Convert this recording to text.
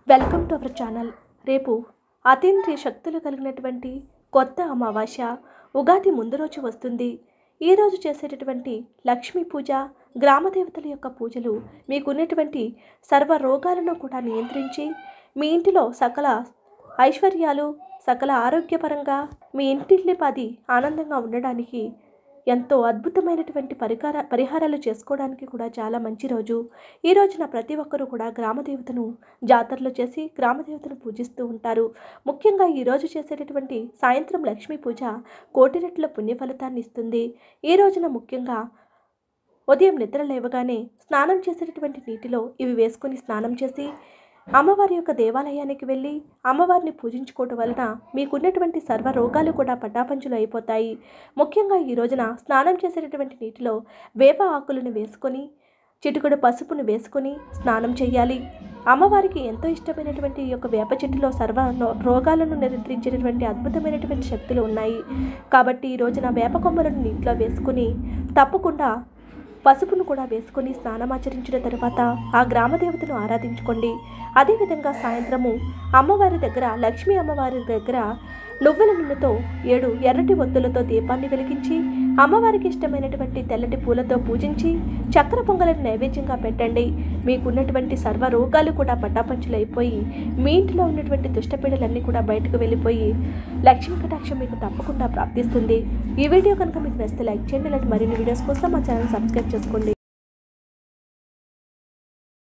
welcome to our channel రేపు అతీంద్రియ శక్తులు కలిగినటువంటి కొత్త అమావాస్య ఉగాది ముందు రోజు వస్తుంది ఈ రోజు చేసేటటువంటి లక్ష్మీ పూజ గ్రామ దేవతల యొక్క పూజలు మీకున్నటువంటి సర్వ రోగాలను కూడా నియంత్రించి మీ ఇంటిలో సకల ఐశ్వర్యాలు సకల ఆరోగ్యపరంగా మీ ఇంటిల్లిపాది ఆనందంగా ఉండడానికి ఎంతో అద్భుతమైనటువంటి పరిహార పరిహారాలు చేసుకోవడానికి కూడా చాలా మంచి రోజు ఈ రోజున ప్రతి ఒక్కరూ కూడా గ్రామదేవతను జాతరలు చేసి గ్రామదేవతను పూజిస్తూ ఉంటారు ముఖ్యంగా ఈ రోజు చేసేటటువంటి సాయంత్రం లక్ష్మీ పూజ కోటి రెట్ల పుణ్య ఫలితాన్ని ఇస్తుంది ఈ రోజున ముఖ్యంగా ఉదయం నిద్ర లేవగానే స్నానం చేసేటటువంటి నీటిలో ఇవి వేసుకొని స్నానం చేసి అమ్మవారి యొక్క దేవాలయానికి వెళ్ళి అమ్మవారిని పూజించుకోవటం వలన మీకున్నటువంటి సర్వ రోగాలు కూడా పటాపంచులు అయిపోతాయి ముఖ్యంగా ఈ రోజున స్నానం చేసేటటువంటి నీటిలో వేప ఆకులను వేసుకొని చిటికెడు పసుపును వేసుకొని స్నానం చేయాలి అమ్మవారికి ఎంతో ఇష్టమైనటువంటి ఈ యొక్క వేప చెట్టులో సర్వ నో- రోగాలను నియంత్రించేటటువంటి అద్భుతమైనటువంటి శక్తులు ఉన్నాయి కాబట్టి ఈ రోజున వేప కొమ్మలను నీటిలో వేసుకుని తప్పకుండా పసుపును కూడా వేసుకొని స్నానమాచరించిన తర్వాత ఆ గ్రామదేవతను ఆరాధించుకోండి అదేవిధంగా సాయంత్రము అమ్మవారి దగ్గర లక్ష్మీ అమ్మవారి దగ్గర నువ్వుల నూనెతో ఏడు ఎర్రటి ఒత్తులతో దీపాన్ని వెలిగించి అమ్మవారికి ఇష్టమైనటువంటి తెల్లటి పూలతో పూజించి చక్కెర పొంగలను నైవేద్యంగా పెట్టండి మీకున్నటువంటి సర్వ రోగాలు కూడా పటాపంచులైపోయి మీ ఇంట్లో ఉన్నటువంటి దుష్టపీడలన్నీ కూడా బయటకు వెళ్ళిపోయి లక్ష్మీ కటాక్షం మీకు తప్పకుండా ప్రాప్తిస్తుంది ఈ వీడియో కనుక మీకు నచ్చితే లైక్ చేయండి ఇలాంటి మరిన్ని వీడియోస్ కోసం మా ఛానల్ సబ్స్క్రైబ్ చేసుకోండి